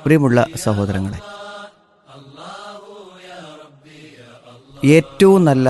പ്രിയമുള്ള സഹോദരങ്ങളെ ഏറ്റവും നല്ല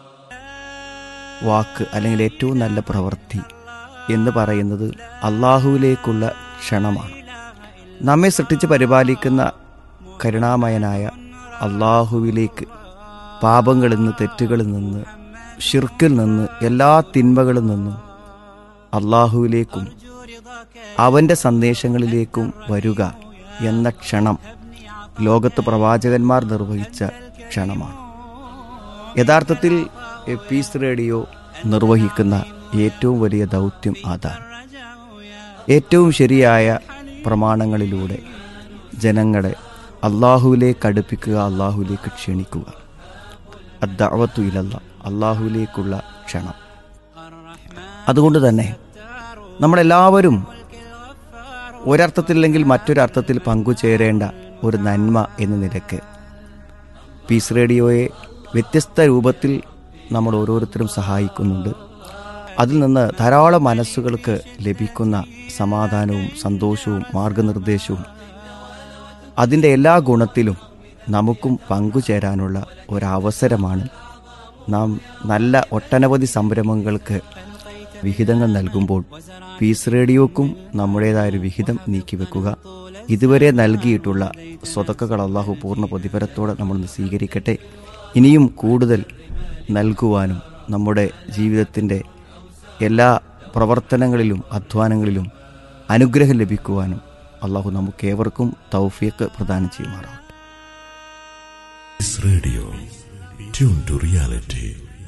വാക്ക് അല്ലെങ്കിൽ ഏറ്റവും നല്ല പ്രവൃത്തി എന്ന് പറയുന്നത് അള്ളാഹുവിലേക്കുള്ള ക്ഷണമാണ് നമ്മെ സൃഷ്ടിച്ച് പരിപാലിക്കുന്ന കരുണാമയനായ അള്ളാഹുവിലേക്ക് പാപങ്ങളിൽ നിന്ന് തെറ്റുകളിൽ നിന്ന് ഷിർക്കിൽ നിന്ന് എല്ലാ തിന്മകളിൽ നിന്നും അള്ളാഹുവിലേക്കും അവൻ്റെ സന്ദേശങ്ങളിലേക്കും വരിക എന്ന ക്ഷണം ലോകത്ത് പ്രവാചകന്മാർ നിർവഹിച്ച ക്ഷണമാണ് യഥാർത്ഥത്തിൽ എ പീസ് റേഡിയോ നിർവഹിക്കുന്ന ഏറ്റവും വലിയ ദൗത്യം അതാണ് ഏറ്റവും ശരിയായ പ്രമാണങ്ങളിലൂടെ ജനങ്ങളെ അള്ളാഹുവിലേക്ക് അടുപ്പിക്കുക അള്ളാഹുവിലേക്ക് ക്ഷണിക്കുക അദ്ദാവത്തു ഇലല്ല അള്ളാഹുവിലേക്കുള്ള ക്ഷണം അതുകൊണ്ട് തന്നെ നമ്മളെല്ലാവരും ഒരർത്ഥത്തില്ലെങ്കിൽ മറ്റൊരർത്ഥത്തിൽ പങ്കുചേരേണ്ട ഒരു നന്മ എന്ന നിലക്ക് പീസ് റേഡിയോയെ വ്യത്യസ്ത രൂപത്തിൽ നമ്മൾ ഓരോരുത്തരും സഹായിക്കുന്നുണ്ട് അതിൽ നിന്ന് ധാരാളം മനസ്സുകൾക്ക് ലഭിക്കുന്ന സമാധാനവും സന്തോഷവും മാർഗനിർദ്ദേശവും അതിൻ്റെ എല്ലാ ഗുണത്തിലും നമുക്കും പങ്കുചേരാനുള്ള ഒരവസരമാണ് നാം നല്ല ഒട്ടനവധി സംരംഭങ്ങൾക്ക് വിഹിതങ്ങൾ നൽകുമ്പോൾ പീസ് റേഡിയോക്കും നമ്മുടേതായൊരു വിഹിതം നീക്കിവെക്കുക ഇതുവരെ നൽകിയിട്ടുള്ള സ്വതക്കകൾ അള്ളാഹു പൂർണ്ണ പ്രതിഫലത്തോടെ നമ്മൾ സ്വീകരിക്കട്ടെ ഇനിയും കൂടുതൽ നൽകുവാനും നമ്മുടെ ജീവിതത്തിൻ്റെ എല്ലാ പ്രവർത്തനങ്ങളിലും അധ്വാനങ്ങളിലും അനുഗ്രഹം ലഭിക്കുവാനും അള്ളാഹു നമുക്കേവർക്കും തൗഫിയക്ക് പ്രദാനം ചെയ്യുമാറാവട്ടെ This radio, tuned to reality.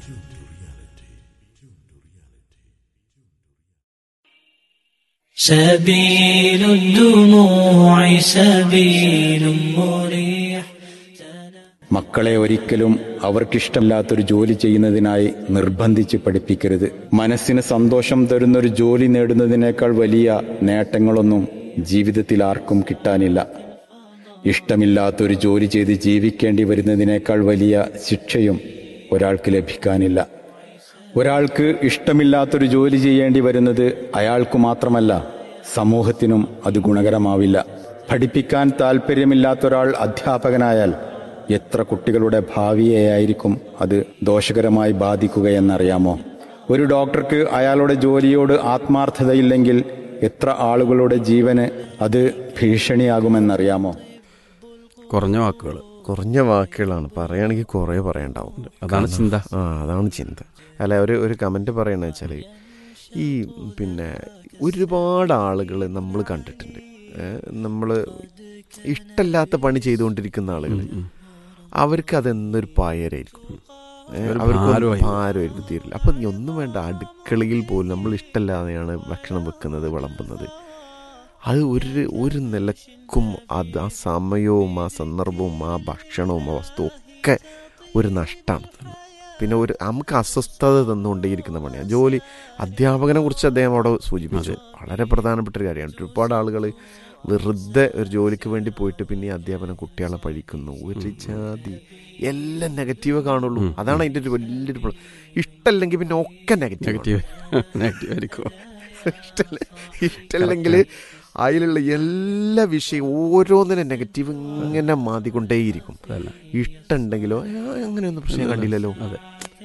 سبيل الدموع سبيل مريح മക്കളെ ഒരിക്കലും അവർക്കിഷ്ടമില്ലാത്തൊരു ജോലി ചെയ്യുന്നതിനായി നിർബന്ധിച്ച് പഠിപ്പിക്കരുത് മനസ്സിന് സന്തോഷം തരുന്നൊരു ജോലി നേടുന്നതിനേക്കാൾ വലിയ നേട്ടങ്ങളൊന്നും ജീവിതത്തിൽ ആർക്കും കിട്ടാനില്ല ഇഷ്ടമില്ലാത്തൊരു ജോലി ചെയ്ത് ജീവിക്കേണ്ടി വരുന്നതിനേക്കാൾ വലിയ ശിക്ഷയും ഒരാൾക്ക് ലഭിക്കാനില്ല ഒരാൾക്ക് ഇഷ്ടമില്ലാത്തൊരു ജോലി ചെയ്യേണ്ടി വരുന്നത് അയാൾക്ക് മാത്രമല്ല സമൂഹത്തിനും അത് ഗുണകരമാവില്ല പഠിപ്പിക്കാൻ താല്പര്യമില്ലാത്ത ഒരാൾ അധ്യാപകനായാൽ എത്ര കുട്ടികളുടെ ഭാവിയെയായിരിക്കും അത് ദോഷകരമായി ബാധിക്കുകയെന്നറിയാമോ ഒരു ഡോക്ടർക്ക് അയാളുടെ ജോലിയോട് ആത്മാർത്ഥതയില്ലെങ്കിൽ എത്ര ആളുകളുടെ ജീവന് അത് ഭീഷണിയാകുമെന്നറിയാമോ കുറഞ്ഞ വാക്കുകൾ കുറഞ്ഞ വാക്കുകളാണ് പറയുകയാണെങ്കിൽ കുറേ പറയണ്ടാവും അതാണ് ചിന്ത ആ അതാണ് ചിന്ത അല്ല ഒരു ഒരു കമൻറ്റ് പറയണ വെച്ചാൽ ഈ പിന്നെ ഒരുപാട് ആളുകൾ നമ്മൾ കണ്ടിട്ടുണ്ട് നമ്മൾ ഇഷ്ടമില്ലാത്ത പണി ചെയ്തുകൊണ്ടിരിക്കുന്ന ആളുകൾ അവർക്ക് അതെന്നൊരു പായരായിരിക്കും ഏ, ഒരു അവർക്ക് ഭാരമായി. ഭാരമായിരിക്കും തീരില്ല അപ്പം നീ ഒന്നും വേണ്ട അടുക്കളയിൽ പോലും നമ്മൾ ഇഷ്ടമില്ലാതെയാണ് ഭക്ഷണം വെക്കുന്നത് വിളമ്പുന്നത് അത് ഒരു ഒരു നിലക്കും അത് ആ സമയവും ആ സന്ദർഭവും ആ ഭക്ഷണവും ആ വസ്തുവും ഒക്കെ ഒരു നഷ്ടമാണ് പിന്നെ ഒരു നമുക്ക് അസ്വസ്ഥത തന്നുകൊണ്ടേയിരിക്കുന്ന പണിയാണ് ജോലി അധ്യാപകനെ കുറിച്ച് അദ്ദേഹം അവിടെ സൂചിപ്പിച്ചു വളരെ പ്രധാനപ്പെട്ട ഒരു കാര്യമാണ് ഒരുപാട് ആളുകൾ വെറുതെ ഒരു ജോലിക്ക് വേണ്ടി പോയിട്ട് പിന്നെ ഈ അധ്യാപനം കുട്ടികളെ പഴിക്കുന്നു ഒരു ജാതി എല്ലാം നെഗറ്റീവ് കാണുള്ളൂ അതാണ് അതിൻ്റെ ഒരു വലിയൊരു പ്ര- ഇഷ്ടമല്ലെങ്കിൽ പിന്നെ ഒക്കെ നെഗറ്റീവ് നെഗറ്റീവ് നെഗറ്റീവ് ആയിരിക്കും ഇഷ്ടല്ല ഇഷ്ടമല്ലെങ്കിൽ അതിലുള്ള എല്ലാ വിഷയം ഓരോന്നിനും നെഗറ്റീവ് ഇങ്ങനെ മാതിക്കൊണ്ടേയിരിക്കും അതല്ല ഇഷ്ടമുണ്ടെങ്കിലോ "ഏ, അങ്ങനെയൊന്നും പ്രശ്നം കണ്ടില്ലല്ലോ അതെ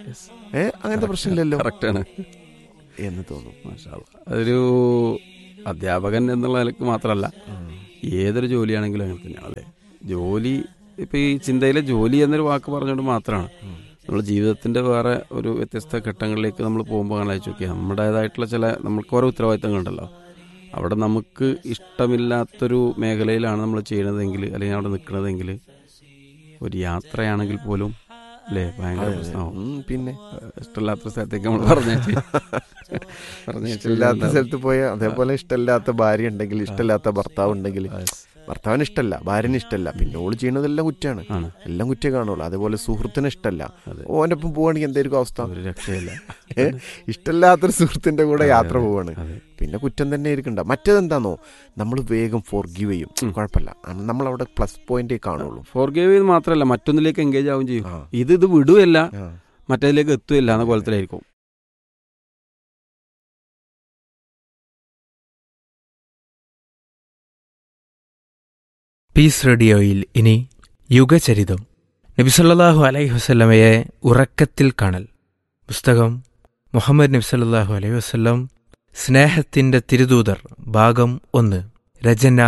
ഏ അങ്ങനത്തെ പ്രശ്നമില്ലല്ലോ കറക്റ്റാണ് എന്ന് തോന്നും മാഷാ അല്ലാ. അതൊരു അധ്യാപകൻ എന്നുള്ള നിലക്ക് മാത്രമല്ല ഏതൊരു ജോലിയാണെങ്കിലും അങ്ങനെ തന്നെയാണ് അല്ലേ ജോലി ഇപ്പൊ ഈ ചിന്തയിലെ ജോലി എന്നൊരു വാക്ക് പറഞ്ഞുകൊണ്ട് മാത്രമാണ് നമ്മുടെ ജീവിതത്തിന്റെ വേറെ ഒരു വ്യത്യസ്ത ഘട്ടങ്ങളിലേക്ക് നമ്മൾ പോകുമ്പോൾ അങ്ങനെ അയച്ചു നോക്കിയാൽ നമ്മുടേതായിട്ടുള്ള ചില നമ്മൾക്ക് ഓരോ ഉത്തരവാദിത്തങ്ങളുണ്ടല്ലോ അവിടെ നമുക്ക് ഇഷ്ടമില്ലാത്തൊരു മേഖലയിലാണ് നമ്മൾ ചെയ്യണതെങ്കിൽ അല്ലെങ്കിൽ അവിടെ നിൽക്കണതെങ്കിൽ ഒരു യാത്രയാണെങ്കിൽ പോലും അല്ലേ ഭയങ്കര പ്രശ്നമാവും ഉം, പിന്നെ ഇഷ്ടമില്ലാത്ത സ്ഥലത്തേക്ക് നമ്മൾ പറഞ്ഞു ഇഷ്ടമില്ലാത്ത സ്ഥലത്ത് പോയ അതേപോലെ ഇഷ്ടമില്ലാത്ത ഭാര്യ ഉണ്ടെങ്കിൽ ഇഷ്ടമില്ലാത്ത ഭർത്താവ് ഉണ്ടെങ്കിൽ ഭർത്താവിന് ഇഷ്ടമല്ല ഭാര്യന് ഇഷ്ടമല്ല പിന്നെ ഓള് ചെയ്യണതെല്ലാം കുറ്റാണ് ആണ് എല്ലാം കുറ്റേ കാണുള്ളൂ അതേപോലെ സുഹൃത്തിന് ഇഷ്ടമല്ല അതെ. ഓൻ്റെ ഒപ്പം പോവാണെങ്കിൽ എന്തായിരിക്കും അവസ്ഥ ഒരു രക്ഷയില്ല ഏ? ഇഷ്ടമില്ലാത്തൊരു സുഹൃത്തിന്റെ കൂടെ യാത്ര അതെ, പോവാണ് അതെ. പിന്നെ കുറ്റം തന്നെ ആയിരിക്കണ്ട മറ്റേതെന്താന്നോ നമ്മൾ വേഗം ഫോർഗീവ് ചെയ്യും കുഴപ്പമില്ല നമ്മൾ അവിടെ പ്ലസ് പോയിന്റ് കാണുള്ളൂ ഫോർഗേവ് ചെയ്ത് മാത്രമല്ല മറ്റൊന്നിലേക്ക് എൻഗേജ് ആവുകയും ചെയ്യും ആ. ഇത് ഇത് വിടുകയല്ല ആ. മറ്റേതിലേക്ക് എത്തുകയില്ല എന്ന കോലത്തിലായിരിക്കും പീസ് റേഡിയോയിൽ ഇനി യുഗചരിതം നബിസല്ലാഹു അലൈഹി വസല്ലമയെ ഉറക്കത്തിൽ കാണൽ പുസ്തകം മുഹമ്മദ് നബിസല്ലാഹു അലൈഹി വസല്ലം സ്നേഹത്തിൻ്റെ തിരുദൂതർ ഭാഗം ഒന്ന് രചന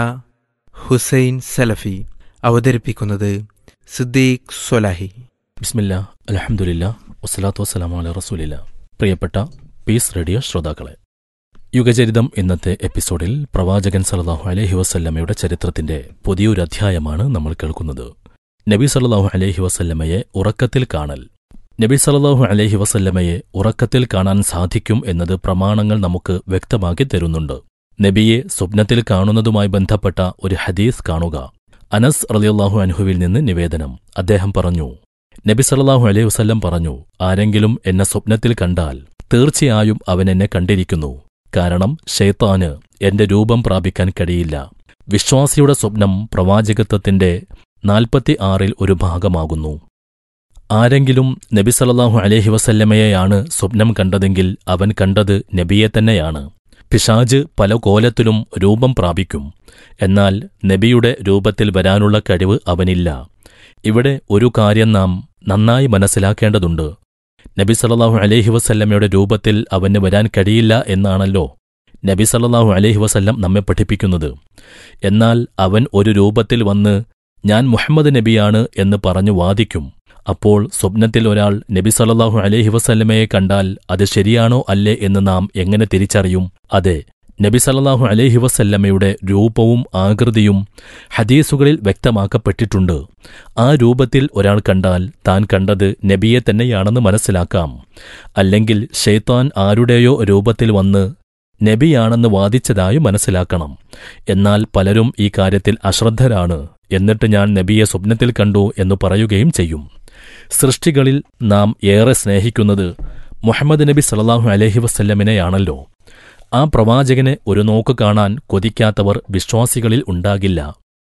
ഹുസൈൻ സലഫി അവതരിപ്പിക്കുന്നത് സിദ്ദീഖ് സൊലാഹി ബിസ്മില്ല അലഹമുല്ല വസ്സലാത്തു വസ്സലാം അല റസൂലില്ല പ്രിയപ്പെട്ട പീസ് റേഡിയോ ശ്രോതാക്കളെ യുഗചരിതം ഇന്നത്തെ എപ്പിസോഡിൽ പ്രവാചകൻ സല്ലല്ലാഹു അലൈഹി വസല്ലമയുടെ ചരിത്രത്തിന്റെ പുതിയൊരു അധ്യായമാണ് നമ്മൾ കേൾക്കുന്നത് നബി സല്ലല്ലാഹു അലൈഹി വസല്ലമയെ ഉറക്കത്തിൽ കാണൽ നബി സല്ലല്ലാഹു അലൈഹി വസല്ലമയെ ഉറക്കത്തിൽ കാണാൻ സാധിക്കും എന്നത് പ്രമാണങ്ങൾ നമുക്ക് വ്യക്തമാക്കി തരുന്നുണ്ട് നബിയെ സ്വപ്നത്തിൽ കാണുന്നതുമായി ബന്ധപ്പെട്ട ഒരു ഹദീസ് കാണുക അനസ് റളിയല്ലാഹു അൻഹുവിൽ നിന്ന് നിവേദനം അദ്ദേഹം പറഞ്ഞു നബി സല്ലല്ലാഹു അലൈഹി വസല്ലം പറഞ്ഞു ആരെങ്കിലും എന്നെ സ്വപ്നത്തിൽ കണ്ടാൽ തീർച്ചയായും അവൻ എന്നെ കണ്ടിരിക്കുന്നു കാരണം ഷെയ്ത്താന് എന്റെ രൂപം പ്രാപിക്കാൻ കഴിയില്ല വിശ്വാസിയുടെ സ്വപ്നം പ്രവാചകത്വത്തിന്റെ നാൽപ്പത്തി ആറിൽ ഒരു ഭാഗമാകുന്നു ആരെങ്കിലും നബി സല്ലല്ലാഹു അലൈഹി വസല്ലമയെയാണ് സ്വപ്നം കണ്ടതെങ്കിൽ അവൻ കണ്ടത് നബിയെ തന്നെയാണ് പിശാജ് പല കോലത്തിലും രൂപം പ്രാപിക്കും എന്നാൽ നബിയുടെ രൂപത്തിൽ വരാനുള്ള കഴിവ് അവനില്ല ഇവിടെ ഒരു കാര്യം നാം നന്നായി മനസ്സിലാക്കേണ്ടതുണ്ട് നബി സല്ലല്ലാഹു അലൈഹി വസല്ലമയുടെ രൂപത്തിൽ അവന് വരാൻ കഴിയില്ല എന്നാണല്ലോ നബി സല്ലല്ലാഹു അലൈഹി വസല്ലം നമ്മെ പഠിപ്പിക്കുന്നത് എന്നാൽ അവൻ ഒരു രൂപത്തിൽ വന്ന് ഞാൻ മുഹമ്മദ് നബിയാണ് എന്ന് പറഞ്ഞു വാദിക്കും അപ്പോൾ സ്വപ്നത്തിൽ ഒരാൾ നബി സല്ലല്ലാഹു അലൈഹി വസല്ലമയെ കണ്ടാൽ അത് ശരിയാണോ അല്ലേ എന്ന് നാം എങ്ങനെ തിരിച്ചറിയും അതെ നബി സല്ലല്ലാഹു അലൈഹി വസല്ലമയുടെ രൂപവും ആകൃതിയും ഹദീസുകളിൽ വ്യക്തമാക്കപ്പെട്ടിട്ടുണ്ട് ആ രൂപത്തിൽ ഒരാൾ കണ്ടാൽ താൻ കണ്ടത് നബിയെ തന്നെയാണെന്ന് മനസ്സിലാക്കാം അല്ലെങ്കിൽ ഷെയ്ത്താൻ ആരുടെയോ രൂപത്തിൽ വന്ന് നബിയാണെന്ന് വാദിച്ചതായി മനസ്സിലാക്കണം എന്നാൽ പലരും ഈ കാര്യത്തിൽ അശ്രദ്ധരാണ് എന്നിട്ട് ഞാൻ നബിയെ സ്വപ്നത്തിൽ കണ്ടു എന്ന് പറയുകയും ചെയ്യും സൃഷ്ടികളിൽ നാം ഏറെ സ്നേഹിക്കുന്നത് മുഹമ്മദ് നബി സല്ലല്ലാഹു അലൈഹി വസല്ലമിനെയാണല്ലോ ആ പ്രവാചകനെ ഒരു നോക്ക് കാണാൻ കൊതിക്കാത്തവർ വിശ്വാസികളിൽ ഉണ്ടാകില്ല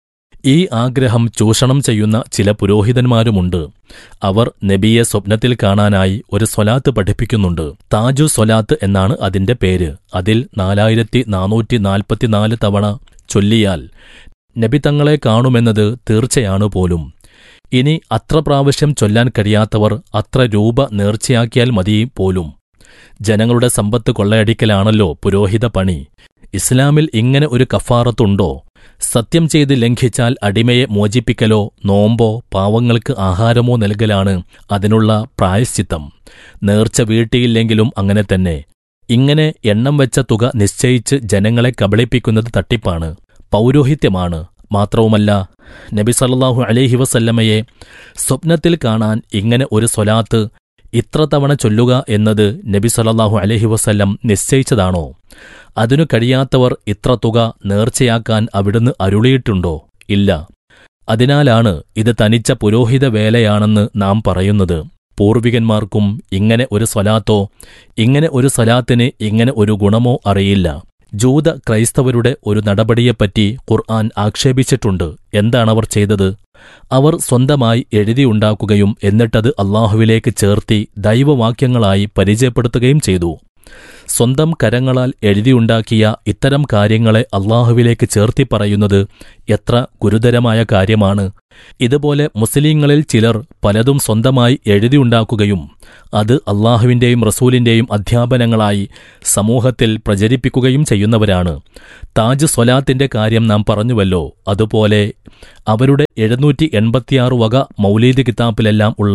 ഈ ആഗ്രഹം ചൂഷണം ചെയ്യുന്ന ചില പുരോഹിതന്മാരുമുണ്ട് അവർ നബിയെ സ്വപ്നത്തിൽ കാണാനായി ഒരു സ്വലാത്ത് പഠിപ്പിക്കുന്നുണ്ട് താജു സ്വലാത്ത് എന്നാണ് അതിന്റെ പേര് അതിൽ നാലായിരത്തി നാനൂറ്റി നാൽപ്പത്തിനാല് തവണ ചൊല്ലിയാൽ നബി തങ്ങളെ കാണുമെന്നത് തീർച്ചയാണ് പോലും ഇനി അത്ര പ്രാവശ്യം ചൊല്ലാൻ കഴിയാത്തവർ അത്ര രൂപ നേർച്ചയാക്കിയാൽ മതി പോലും ജനങ്ങളുടെ സമ്പത്ത് കൊള്ളയടിക്കലാണല്ലോ പുരോഹിത പണി ഇസ്ലാമിൽ ഇങ്ങനെ ഒരു കഫാറത്തുണ്ടോ സത്യം ചെയ്ത് ലംഘിച്ചാൽ അടിമയെ മോചിപ്പിക്കലോ നോമ്പോ പാവങ്ങൾക്ക് ആഹാരമോ നൽകലാണ് അതിനുള്ള പ്രായശ്ചിത്തം നേർച്ച വീട്ടിയില്ലെങ്കിലും അങ്ങനെ തന്നെ ഇങ്ങനെ എണ്ണം വെച്ച തുക നിശ്ചയിച്ച് ജനങ്ങളെ കബളിപ്പിക്കുന്നത് തട്ടിപ്പാണ് പൗരോഹിത്യമാണ് മാത്രവുമല്ല നബി സല്ലല്ലാഹു അലൈഹി വസല്ലമയെ സ്വപ്നത്തിൽ കാണാൻ ഇങ്ങനെ ഒരു സ്വലാത്ത് ഇത്ര തവണ ചൊല്ലുക എന്നത് നബി സല്ലല്ലാഹു അലൈഹി വസല്ലം നിശ്ചയിച്ചതാണോ അതിനു കഴിയാത്തവർ ഇത്ര തുക നേർച്ചയാക്കാൻ അവിടുന്ന് അരുളിയിട്ടുണ്ടോ ഇല്ല അതിനാലാണ് ഇത് തനിച്ച പുരോഹിത വേലയാണെന്ന് നാം പറയുന്നത് പൂർവികന്മാർക്കും ഇങ്ങനെ ഒരു സ്വലാത്തോ ഇങ്ങനെ ഒരു സ്വലാത്തിന് ഇങ്ങനെ ഒരു ഗുണമോ അറിയില്ല ജൂത ക്രൈസ്തവരുടെ ഒരു നടപടിയെപ്പറ്റി ഖുർആൻ ആക്ഷേപിച്ചിട്ടുണ്ട് എന്താണവർ ചെയ്തത് അവർ സ്വന്തമായി എഴുതിയുണ്ടാക്കുകയും എന്നിട്ടത് അള്ളാഹുവിലേക്ക് ചേർത്തി ദൈവവാക്യങ്ങളായി പരിചയപ്പെടുത്തുകയും ചെയ്തു സ്വന്തം കരങ്ങളാൽ എഴുതിയുണ്ടാക്കിയ ഇത്തരം കാര്യങ്ങളെ അള്ളാഹുവിലേക്ക് ചേർത്തി പറയുന്നത് എത്ര ഗുരുതരമായ കാര്യമാണ് ഇതുപോലെ മുസ്ലിങ്ങളിൽ ചിലർ പലതും സ്വന്തമായി എഴുതിയുണ്ടാക്കുകയും അത് അള്ളാഹുവിന്റെയും റസൂലിന്റെയും അധ്യാപനങ്ങളായി സമൂഹത്തിൽ പ്രചരിപ്പിക്കുകയും ചെയ്യുന്നവരാണ് താജ് സ്വലാത്തിന്റെ കാര്യം നാം പറഞ്ഞുവല്ലോ അതുപോലെ അവരുടെ എഴുന്നൂറ്റി എൺപത്തിയാറ് വക മൗലീദ് കിതാബിലെല്ലാം ഉള്ള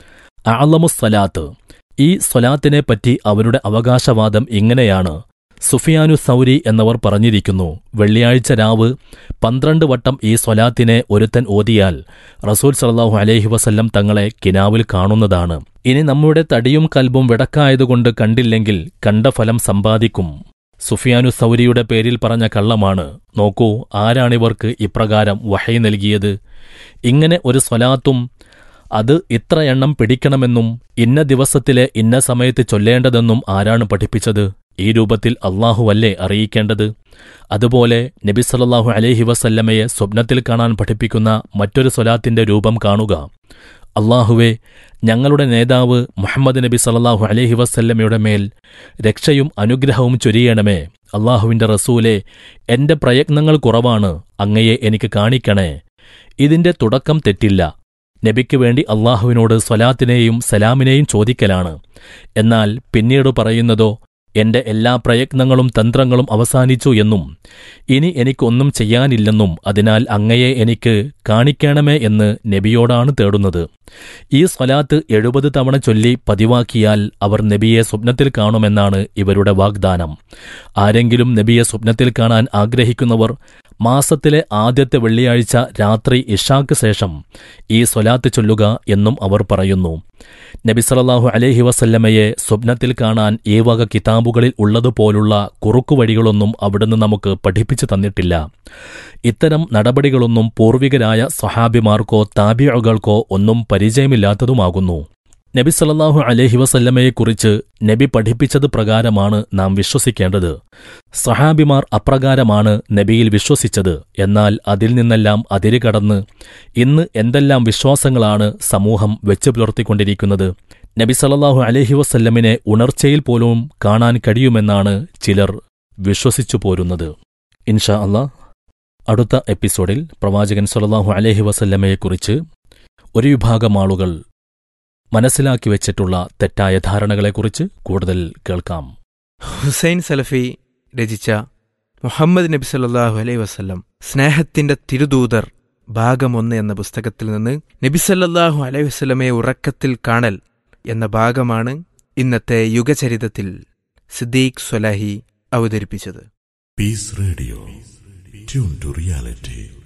ആളമുസ്സലാത്ത് ഈ സ്വലാത്തിനെ പറ്റി അവരുടെ അവകാശവാദം ഇങ്ങനെയാണ് സുഫിയാനു സൗരി എന്നവർ പറഞ്ഞിരിക്കുന്നു വെള്ളിയാഴ്ച രാവ് പന്ത്രണ്ട് വട്ടം ഈ സ്വലാത്തിനെ ഒരുത്തൻ ഓതിയാൽ റസൂൽ സല്ലാഹു അലൈഹി വസല്ലം തങ്ങളെ കിനാവിൽ കാണുന്നതാണ് ഇനി നമ്മുടെ തടിയും കൽബും വിടക്കായതുകൊണ്ട് കണ്ടില്ലെങ്കിൽ കണ്ട ഫലം സമ്പാദിക്കും സുഫിയാനു സൗരിയുടെ പേരിൽ പറഞ്ഞ കള്ളമാണ് നോക്കൂ ആരാണിവർക്ക് ഇപ്രകാരം വഹൈ നൽകിയത് ഇങ്ങനെ ഒരു സ്വലാത്തും അത് ഇത്ര എണ്ണം പിടിക്കണമെന്നും ഇന്ന ദിവസത്തിലെ ഇന്ന സമയത്ത് ചൊല്ലേണ്ടതെന്നും ആരാണ് പഠിപ്പിച്ചത് ഈ രൂപത്തിൽ അള്ളാഹുവല്ലേ അറിയിക്കേണ്ടത് അതുപോലെ നബി സല്ലല്ലാഹു അലൈഹി വസല്ലമയെ സ്വപ്നത്തിൽ കാണാൻ പഠിപ്പിക്കുന്ന മറ്റൊരു സ്വലാത്തിന്റെ രൂപം കാണുക അള്ളാഹുവെ ഞങ്ങളുടെ നേതാവ് മുഹമ്മദ് നബി സല്ലല്ലാഹു അലൈഹി വസല്ലമയുടെ മേൽ രക്ഷയും അനുഗ്രഹവും ചൊരിയണമേ അള്ളാഹുവിന്റെ റസൂലെ എന്റെ പ്രയത്നങ്ങൾ കുറവാണ് അങ്ങയെ എനിക്ക് കാണിക്കണേ ഇതിന്റെ തുടക്കം തെറ്റില്ല നബിക്ക് വേണ്ടി അള്ളാഹുവിനോട് സ്വലാത്തിനെയും സലാമിനെയും ചോദിക്കലാണ് എന്നാൽ പിന്നീട് പറയുന്നതോ എന്റെ എല്ലാ പ്രയത്നങ്ങളും തന്ത്രങ്ങളും അവസാനിച്ചു എന്നും ഇനി എനിക്കൊന്നും ചെയ്യാനില്ലെന്നും അതിനാൽ അങ്ങയെ എനിക്ക് കാണിക്കണമേ എന്ന് നബിയോടാണ് തേടുന്നത് ഈ സ്വലാത്ത് എഴുപത് തവണ ചൊല്ലി പതിവാക്കിയാൽ അവർ നബിയെ സ്വപ്നത്തിൽ കാണുമെന്നാണ് ഇവരുടെ വാഗ്ദാനം ആരെങ്കിലും നബിയെ സ്വപ്നത്തിൽ കാണാൻ ആഗ്രഹിക്കുന്നവർ മാസത്തിലെ ആദ്യത്തെ വെള്ളിയാഴ്ച രാത്രി ഇഷാക്ക് ശേഷം ഈ സ്വലാത്ത് ചൊല്ലുക എന്നും അവർ പറയുന്നു നബി സല്ലല്ലാഹു അലൈഹി വസല്ലമയെ സ്വപ്നത്തിൽ കാണാൻ ഈ വക കിതാബുകളിൽ ഉള്ളതുപോലുള്ള കുറുക്കുവഴികളൊന്നും അവിടുന്ന് നമുക്ക് പഠിപ്പിച്ചു തന്നിട്ടില്ല ഇത്തരം നടപടികളൊന്നും പൂർവികരായ സ്വഹാബിമാർക്കോ താബിയകൾക്കോ ഒന്നും പരിചയമില്ലാത്തതുമാകുന്നു നബി സല്ലല്ലാഹു അലൈഹി വസല്ലമയെക്കുറിച്ച് നബി പഠിപ്പിച്ചത് പ്രകാരമാണ് നാം വിശ്വസിക്കേണ്ടത് സഹാബിമാർ അപ്രകാരമാണ് നബിയിൽ വിശ്വസിച്ചത് എന്നാൽ അതിൽ നിന്നെല്ലാം അതിരുകടന്ന് ഇന്ന് എന്തെല്ലാം വിശ്വാസങ്ങളാണ് സമൂഹം വെച്ചു പുലർത്തിക്കൊണ്ടിരിക്കുന്നത് നബി സല്ലല്ലാഹു അലൈഹി വസല്ലമിനെ ഉണർച്ചയിൽ പോലും കാണാൻ കഴിയുമെന്നാണ് ചിലർ വിശ്വസിച്ചു പോരുന്നത് ഇൻഷാ അള്ളാ അടുത്ത എപ്പിസോഡിൽ പ്രവാചകൻ സല്ലല്ലാഹു അലൈഹി വസല്ലമയെക്കുറിച്ച് ഒരു വിഭാഗം ആളുകൾ മനസ്സിലാക്കി വെച്ചിട്ടുള്ള തെറ്റായ ധാരണകളെക്കുറിച്ച് കൂടുതൽ കേൾക്കാം ഹുസൈൻ സലഫി രചിച്ച മുഹമ്മദ് നബി സല്ലല്ലാഹു അലൈഹി വസല്ലം സ്നേഹത്തിന്റെ തിരുദൂതർ ഭാഗം ഒന്ന് എന്ന പുസ്തകത്തിൽ നിന്ന് നബി സല്ലല്ലാഹു അലൈഹി വസല്ലമയെ ഉറക്കത്തിൽ കാണൽ എന്ന ഭാഗമാണ് ഇന്നത്തെ യുഗചരിതത്തിൽ സിദ്ദീഖ് സ്വലാഹി അവതരിപ്പിച്ചത് Peace Radio. Tune to reality.